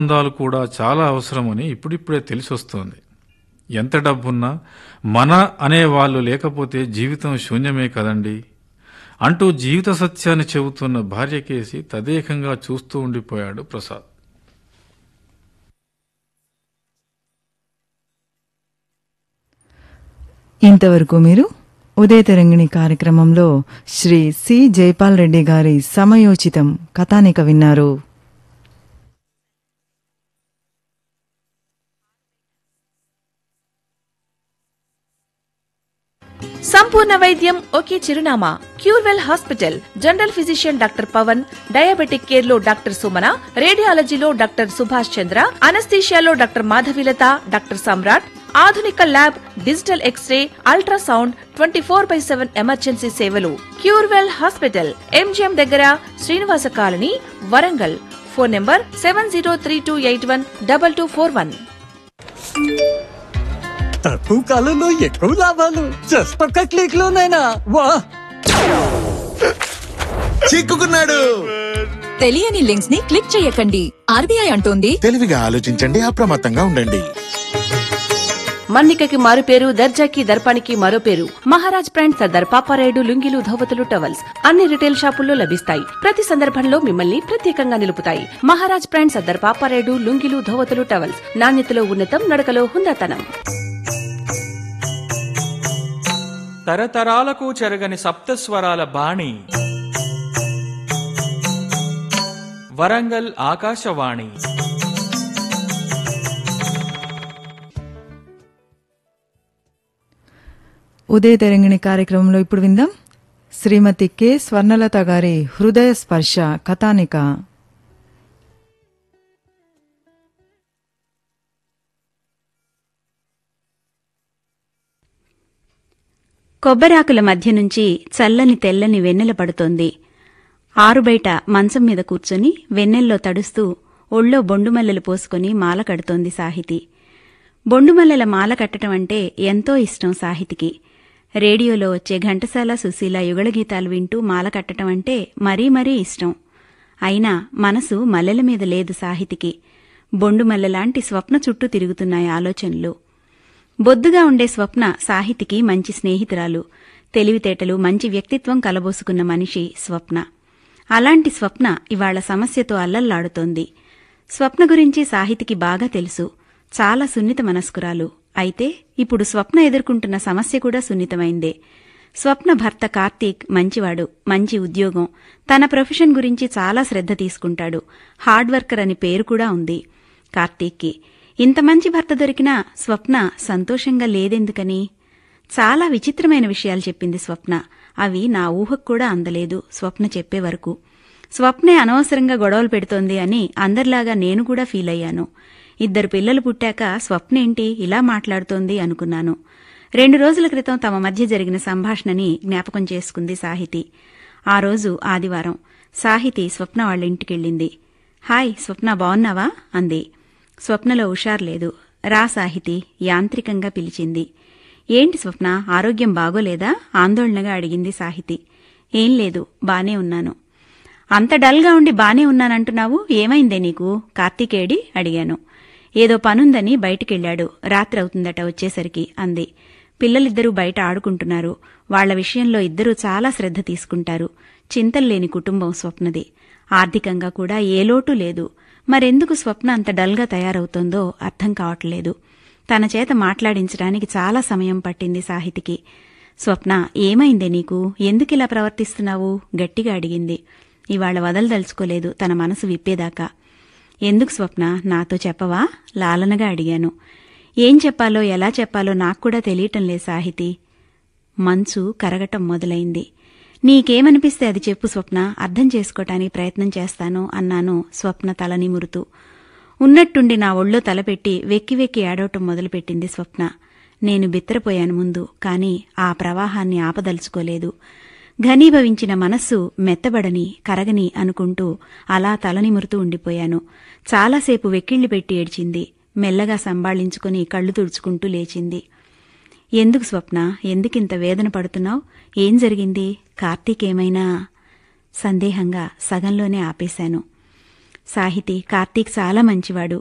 సంబంధాలు కూడా చాలా అవసరమని ఇప్పుడిప్పుడే తెలిసొస్తోంది ఎంత డబ్బున్నా మన అనే వాళ్ళు లేకపోతే జీవితం శూన్యమే కదండి అంటూ జీవిత సత్యాన్ని చెబుతున్న భార్యకేసి తదేకంగా చూస్తూ ఉండిపోయాడు ప్రసాద్ ఇంతవరకు మీరు ఉదయ తరంగిణి కార్యక్రమంలో శ్రీ సి జైపాల్ రెడ్డి గారి సమయోచితం కథానిక విన్నారు సంపూర్ణ వైద్యం ఒకే చిరునామా Curewell hospital general physician doctor Pavan diabetic care లో డాక్టర్ సుమన రేడియాలజీలో డాక్టర్ సుభాష్ చంద్ర అనస్థీషియాలో డాక్టర్ మాధవిలత డాక్టర్ సమ్రాట్ ఆధునిక lab digital x-ray ultrasound twenty four by seven emergency సేవలు క్యూర్వెల్ హాస్పిటల్ ఎంజిఎం దగ్గర Srinivasa colony Warangal phone number seven zero three two eight one double two four one తక్కువ కాలంలో ఎక్కువ లాభాలు జస్ట్ ఒక్క క్లిక్ లోనైనా వా చిక్కుకున్నాడు తెలియని లింక్స్ ని క్లిక్ చేయకండి ఆర్బీఐ అంటోంది తెలివిగా ఆలోచించండి అప్రమత్తంగా ఉండండి మన్నికకి మారు పేరు దర్జాకి దర్పానికి మరో పేరు మహారాజ్ బ్రాండ్ సర్దార్ పాపారాయుడు లుంగిలు ధోవతులు టవల్స్ అన్ని రిటైల్ షాపుల్లో లభిస్తాయి ప్రతి సందర్భంలో మిమ్మల్ని ప్రత్యేకంగా నిలుపుతాయి మహారాజ్ బ్రాండ్ సర్దార్ పాపారాయుడు లుంగిలు ధోవతులు టవల్స్ నాణ్యతలో ఉన్నతం నడకలో హుందాతనం తరతరాలకు చెరగని సప్తస్వరాల బాణి వరంగల్ ఆకాశవాణి ఉదయ తరంగిణి కార్యక్రమంలో ఇప్పుడు విందాం శ్రీమతి కె స్వర్ణలత గారి హృదయ స్పర్శ కథానిక కొబ్బరాకుల మధ్య నుంచి చల్లని తెల్లని వెన్నెల పడుతోంది ఆరుబయట మంచం మీద కూర్చొని వెన్నెల్లో తడుస్తూ ఒళ్ళో బొండుమల్లెలు పోసుకుని మాల కడుతోంది సాహితి బొండుమల్లెల మాల కట్టడం అంటే ఎంతో ఇష్టం సాహితికి రేడియోలో వచ్చే ఘంటసాల సుశీల యుగళగీతాలు వింటూ మాల కట్టడం అంటే మరీ మరీ ఇష్టం అయినా మనసు మల్లెల మీద లేదు సాహితికి బొండుమల్లెలాంటి స్వప్న చుట్టూ తిరుగుతున్నాయి ఆలోచనలు బొద్దుగా ఉండే స్వప్న సాహితికి మంచి స్నేహితురాలు తెలివితేటలు మంచి వ్యక్తిత్వం కలబోసుకున్న మనిషి స్వప్న అలాంటి స్వప్న ఇవాళ సమస్యతో అల్లల్లాడుతోంది స్వప్న గురించి సాహితికి బాగా తెలుసు చాలా సున్నిత మనస్కురాలు అయితే ఇప్పుడు స్వప్న ఎదుర్కొంటున్న సమస్య కూడా సున్నితమైందే స్వప్న భర్త కార్తీక్ మంచివాడు మంచి ఉద్యోగం తన ప్రొఫెషన్ గురించి చాలా శ్రద్ధ తీసుకుంటాడు హార్డ్ వర్కర్ అని పేరు కూడా ఉంది కార్తీక్కి ఇంత మంచి భర్త దొరికినా స్వప్న సంతోషంగా లేదెందుకని చాలా విచిత్రమైన విషయాలు చెప్పింది స్వప్న అవి నా ఊహకు కూడా అందలేదు స్వప్న చెప్పే వరకు స్వప్నే అనవసరంగా గొడవలు పెడుతోంది అని అందరిలాగా నేను కూడా ఫీల్ అయ్యాను ఇద్దరు పిల్లలు పుట్టాక స్వప్నేంటి ఇలా మాట్లాడుతోంది అనుకున్నాను రెండు రోజుల క్రితం తమ మధ్య జరిగిన సంభాషణని జ్ఞాపకం చేసుకుంది సాహితి ఆ రోజు ఆదివారం సాహితి స్వప్న వాళ్ళ ఇంటికెళ్ళింది హాయ్ స్వప్న బావున్నావా అంది స్వప్నలో హుషారు లేదు రా సాహితి యాంత్రికంగా పిలిచింది ఏంటి స్వప్న ఆరోగ్యం బాగోలేదా ఆందోళనగా అడిగింది సాహితి ఏం లేదు బానే ఉన్నాను అంత డల్గా ఉండి బానే ఉన్నానంటున్నావు ఏమైందే నీకు కార్తీకేడి అడిగాను ఏదో పనుందని బయటికెళ్లాడు రాత్రి అవుతుందట వచ్చేసరికి అంది పిల్లలిద్దరూ బయట ఆడుకుంటున్నారు వాళ్ల విషయంలో ఇద్దరూ చాలా శ్రద్ధ తీసుకుంటారు చింతల్లేని కుటుంబం స్వప్నది ఆర్థికంగా కూడా ఏ లోటు లేదు మరెందుకు స్వప్న అంత డల్గా తయారవుతోందో అర్థం కావట్లేదు తన చేత మాట్లాడించడానికి చాలా సమయం పట్టింది సాహితికి స్వప్న ఏమైందే నీకు ఎందుకిలా ప్రవర్తిస్తున్నావు గట్టిగా అడిగింది ఇవాళ వదలదలుచుకోలేదు తన మనసు విప్పేదాకా ఎందుకు స్వప్న నాతో చెప్పవా లాలనగా అడిగాను ఏం చెప్పాలో ఎలా చెప్పాలో నాకు కూడా తెలియటం లేదు సాహితి మంచు కరగటం మొదలైంది నీకేమనిపిస్తే అది చెప్పు స్వప్న అర్థం చేసుకోటానికి ప్రయత్నం చేస్తాను అన్నాను స్వప్న తల నిమురుతూ ఉన్నట్టుండి నా ఒళ్ళో తలపెట్టి వెక్కి వెక్కి ఏడవటం మొదలుపెట్టింది స్వప్న నేను బిత్తరపోయాను ముందు కాని ఆ ప్రవాహాన్ని ఆపదలుచుకోలేదు ఘనీభవించిన మనస్సు మెత్తబడని కరగని అనుకుంటూ అలా తలనిమురుతూ ఉండిపోయాను చాలాసేపు వెక్కిళ్లి పెట్టి ఏడ్చింది మెల్లగా సంబాళించుకుని కళ్ళు తుడుచుకుంటూ లేచింది ఎందుకు స్వప్న ఎందుకింత వేదన పడుతున్నావు ఏం జరిగింది కార్తీక్ ఏమైనా సందేహంగా సగంలోనే ఆపేశాను సాహితీ కార్తీక్ చాలా మంచివాడు